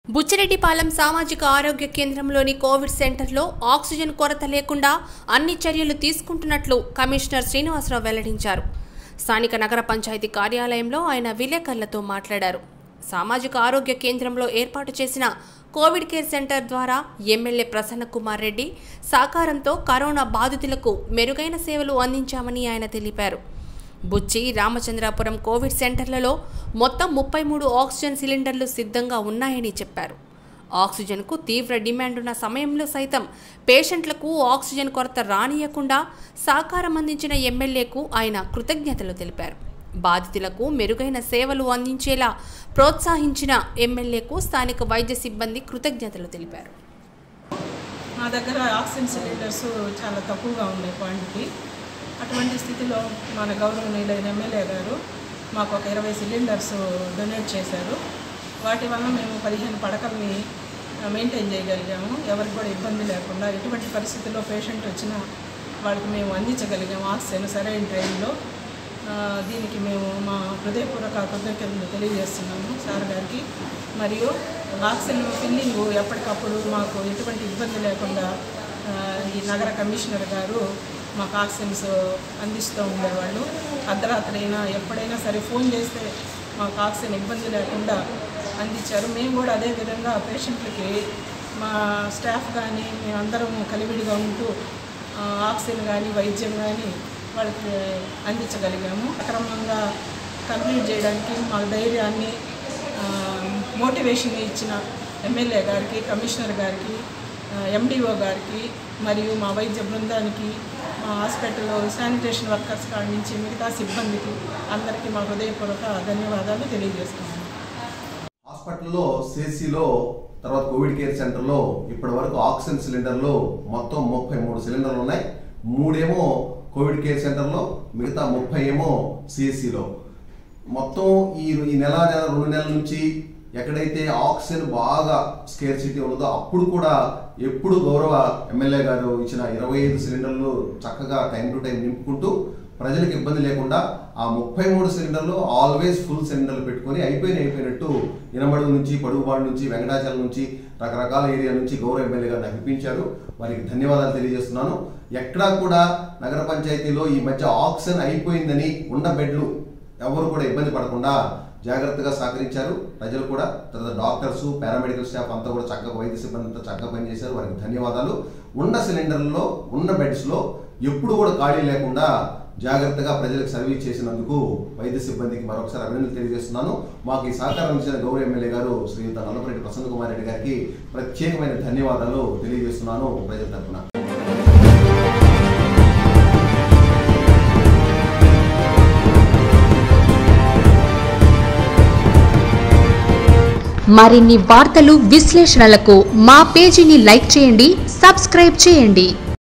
బుచ్చిరెడ్డిపాలెం సామాజిక ఆరోగ్య కేంద్రంలోని కోవిడ్ సెంటర్లో ఆక్సిజన్ కొరత లేకుండా అన్ని చర్యలు తీసుకుంటున్నట్లు కమిషనర్ శ్రీనివాసరావు వెల్లడించారు స్థానిక నగర పంచాయతీ కార్యాలయంలో ఆయన విలేకరులతో మాట్లాడారు సామాజిక ఆరోగ్య కేంద్రంలో ఏర్పాటు చేసిన కోవిడ్ కేర్ సెంటర్ ద్వారా ఎమ్మెల్యే ప్రసన్న కుమార్ రెడ్డి సహకారంతో కరోనా బాధితులకు మెరుగైన సేవలు అందించామని ఆయన తెలిపారు బుచ్చి రామచంద్రాపురం కోవిడ్ సెంటర్లలో మొత్తం ముప్పై మూడు ఆక్సిజన్ సిలిండర్లు సిద్ధంగా ఉన్నాయని చెప్పారు ఆక్సిజన్కు తీవ్ర డిమాండ్ ఉన్న సమయంలో సైతం పేషెంట్లకు ఆక్సిజన్ కొరత రానియకుండా సహకారం అందించిన ఎమ్మెల్యేకు ఆయన కృతజ్ఞతలు తెలిపారు బాధితులకు మెరుగైన సేవలు అందించేలా ప్రోత్సహించిన ఎమ్మెల్యేకు స్థానిక వైద్య సిబ్బంది కృతజ్ఞతలు తెలిపారు మా దగ్గర ఆక్సిజన్ సిలిండర్స్ చాలా తక్కువగా ఉన్నాయి క్వాంటిటీ అటువంటి స్థితిలో మన గౌరవనీయులైన ఎమ్మెల్యే గారు మాకు ఒక ఇరవై సిలిండర్స్ డొనేట్ చేశారు వాటి వల్ల మేము పదిహేను పడకల్ని మెయింటైన్ చేయగలిగాము ఎవరికి కూడా ఇబ్బంది లేకుండా ఎటువంటి పరిస్థితుల్లో పేషెంట్ వచ్చినా వాళ్ళకి మేము అందించగలిగాము ఆక్సిజన్ సరైన ట్రైన్లో ఆ, దీనికి మేము మా హృదయపూర్వక కృతజ్ఞతలు తెలియజేస్తున్నాము సార్ గారికి మరియు ఆక్సిజన్ ఫిల్లింగ్ ఎప్పటికప్పుడు మాకు ఎటువంటి ఇబ్బంది లేకుండా ఆ, ఈ నగర కమిషనర్ గారు మాకు ఆక్సిజన్స్ అందిస్తూ ఉండేవాళ్ళు అర్ధరాత్రి అయినా ఎప్పుడైనా సరే ఫోన్ చేస్తే మాకు ఆక్సిజన్ ఇబ్బంది లేకుండా అందించారు మేము కూడా అదే విధంగా పేషెంట్లకి మా స్టాఫ్ కానీ మేమందరం కలివిడిగా ఉంటూ ఆ, ఆక్సిజన్ కానీ వైద్యం కానీ వాళ్ళకి అందించగలిగాము అక్రమంగా కంప్లీట్ చేయడానికి మా ధైర్యాన్ని మోటివేషన్ ఇచ్చిన ఎమ్మెల్యే గారికి కమిషనర్ గారికి ఎండిఓ గారికి మరియు మా వైద్య బృందానికి మా హాస్పిటల్లో శానిటేషన్ వర్కర్స్ కాడి నుంచి మిగతా సిబ్బందికి అందరికీ మా హృదయపూర్వక ధన్యవాదాలు తెలియజేస్తున్నాను హాస్పిటల్లో సిఎస్సిలో తర్వాత కోవిడ్ కేర్ సెంటర్లో ఇప్పటి వరకు ఆక్సిజన్ సిలిండర్లు మొత్తం ముప్పై మూడు సిలిండర్లు ఉన్నాయి మూడేమో కోవిడ్ కేర్ సెంటర్లో మిగతా ముప్పై ఏమో సిఎస్సిలో మొత్తం ఈ ఈ నెల నెల రెండు నెలల నుంచి ఎక్కడైతే ఆక్సిజన్ బాగా స్కేర్ సిటీ ఉన్నదో అప్పుడు కూడా ఎప్పుడు గౌరవ ఎమ్మెల్యే గారు ఇచ్చిన ఇరవై ఐదు సిలిండర్లు చక్కగా టైం టు టైం నింపుకుంటూ ప్రజలకు ఇబ్బంది లేకుండా ఆ ముప్పై మూడు సిలిండర్లు ఆల్వేస్ ఫుల్ సిలిండర్లు పెట్టుకొని అయిపోయిన అయిపోయినట్టు ఇనమడుగు నుంచి పడుగుబాడు నుంచి వెంకటాచలం నుంచి రకరకాల ఏరియా నుంచి గౌరవ ఎమ్మెల్యే గారు నాకు ఇప్పించారు వారికి ధన్యవాదాలు తెలియజేస్తున్నాను ఎక్కడా కూడా నగర పంచాయతీలో ఈ మధ్య ఆక్సిజన్ అయిపోయిందని ఉన్న బెడ్లు ఎవరు కూడా ఇబ్బంది పడకుండా జాగ్రత్తగా సహకరించారు ప్రజలు కూడా తర్వాత డాక్టర్స్ పారామెడికల్ స్టాఫ్ అంతా కూడా చక్కగా వైద్య సిబ్బంది అంతా చక్కగా పనిచేశారు వారికి ధన్యవాదాలు ఉన్న సిలిండర్లలో ఉన్న బెడ్స్లో ఎప్పుడు కూడా ఖాళీ లేకుండా జాగ్రత్తగా ప్రజలకు సర్వీస్ చేసినందుకు వైద్య సిబ్బందికి మరొకసారి అభినందనలు తెలియజేస్తున్నాను మాకు ఈ సహకారం ఇచ్చిన గౌరవ ఎమ్మెల్యే గారు శ్రీయుత నల్లపరెడ్డి ప్రసన్న కుమార్ రెడ్డి గారికి ప్రత్యేకమైన ధన్యవాదాలు తెలియజేస్తున్నాను ప్రజల తరఫున మరిన్ని వార్తలు విశ్లేషణలకు మా పేజీని లైక్ చేయండి సబ్స్క్రైబ్ చేయండి